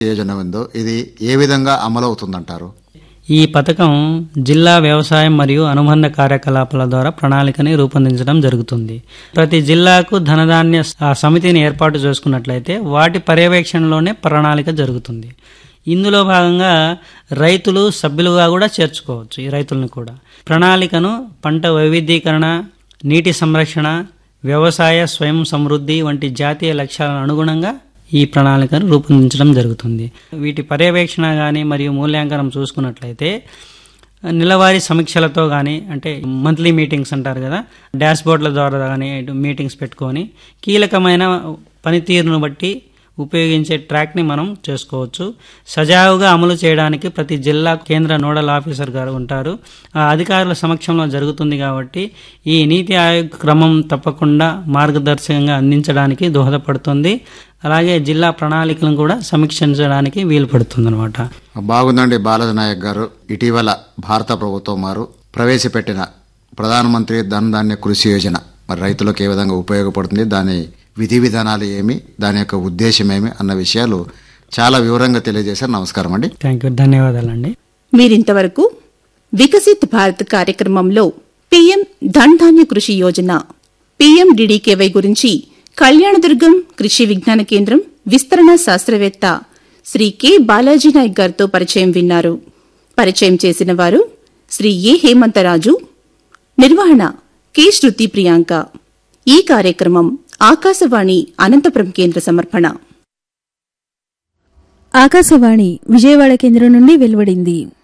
యోజన ఉందో ఇది ఏ విధంగా అమలు అవుతుందంటారు ఈ పథకం జిల్లా వ్యవసాయం మరియు అనుబంధ కార్యకలాపాల ద్వారా ప్రణాళికని రూపొందించడం జరుగుతుంది ప్రతి జిల్లాకు ధనధాన్య స- సమితిని ఏర్పాటు చేసుకున్నట్లయితే వాటి పర్యవేక్షణలోనే ప్రణాళిక జరుగుతుంది ఇందులో భాగంగా రైతులు సభ్యులుగా కూడా చేర్చుకోవచ్చు ఈ రైతులను కూడా ప్రణాళికను పంట వైవిధ్యీకరణ నీటి సంరక్షణ వ్యవసాయ స్వయం సమృద్ధి వంటి జాతీయ లక్ష్యాలను అనుగుణంగా ఈ ప్రణాళికను రూపొందించడం జరుగుతుంది వీటి పర్యవేక్షణ కానీ మరియు మూల్యాంకనం చూసుకున్నట్లయితే నెలవారీ సమీక్షలతో కానీ అంటే మంత్లీ మీటింగ్స్ అంటారు కదా డాష్ బోర్డుల ద్వారా కానీ మీటింగ్స్ పెట్టుకొని కీలకమైన పనితీరును బట్టి ఉపయోగించే ట్రాక్ని మనం చేసుకోవచ్చు సజావుగా అమలు చేయడానికి ప్రతి జిల్లా కేంద్ర నోడల్ ఆఫీసర్ గారు ఉంటారు ఆ అధికారుల సమక్షంలో జరుగుతుంది కాబట్టి ఈ నీతి ఆయోగ్ క్రమం తప్పకుండా మార్గదర్శకంగా అందించడానికి దోహదపడుతుంది అలాగే జిల్లా ప్రణాళికలను కూడా సమీక్షించడానికి వీలు పడుతుంది అనమాట బాగుందండి బాలాజీ నాయక్ గారు ఇటీవల భారత ప్రభుత్వం వారు ప్రవేశపెట్టిన ప్రధానమంత్రి ధన్ ధాన్య కృషి యోజన మరి రైతులకు ఏ విధంగా ఉపయోగపడుతుంది దాని విధి విధానాలు ఏమి దాని యొక్క ఉద్దేశం ఏమి అన్న విషయాలు చాలా వివరంగా తెలియజేశారు నమస్కారం అండి థ్యాంక్ యూ ధన్యవాదాలండి మీరింతవరకు వికసిత్ భారత్ కార్యక్రమంలో పీఎం ధన్ ధాన్య కృషి యోజన పీఎండిడికేవై గురించి కళ్యాణదుర్గం కృషి విజ్ఞాన కేంద్రం విస్తరణ శాస్త్రవేత్త శ్రీ కె బాలాజీ నాయక్ గారితో పరిచయం విన్నారు పరిచయం చేసిన వారు శ్రీ ఏ హేమంతరాజు నిర్వహణ కె శృతి ప్రియాంక ఈ కార్యక్రమం ఆకాశవాణి అనంతపురం కేంద్ర సమర్పణ ఆకాశవాణి విజయవాడ కేంద్రం నుండి వెలువడింది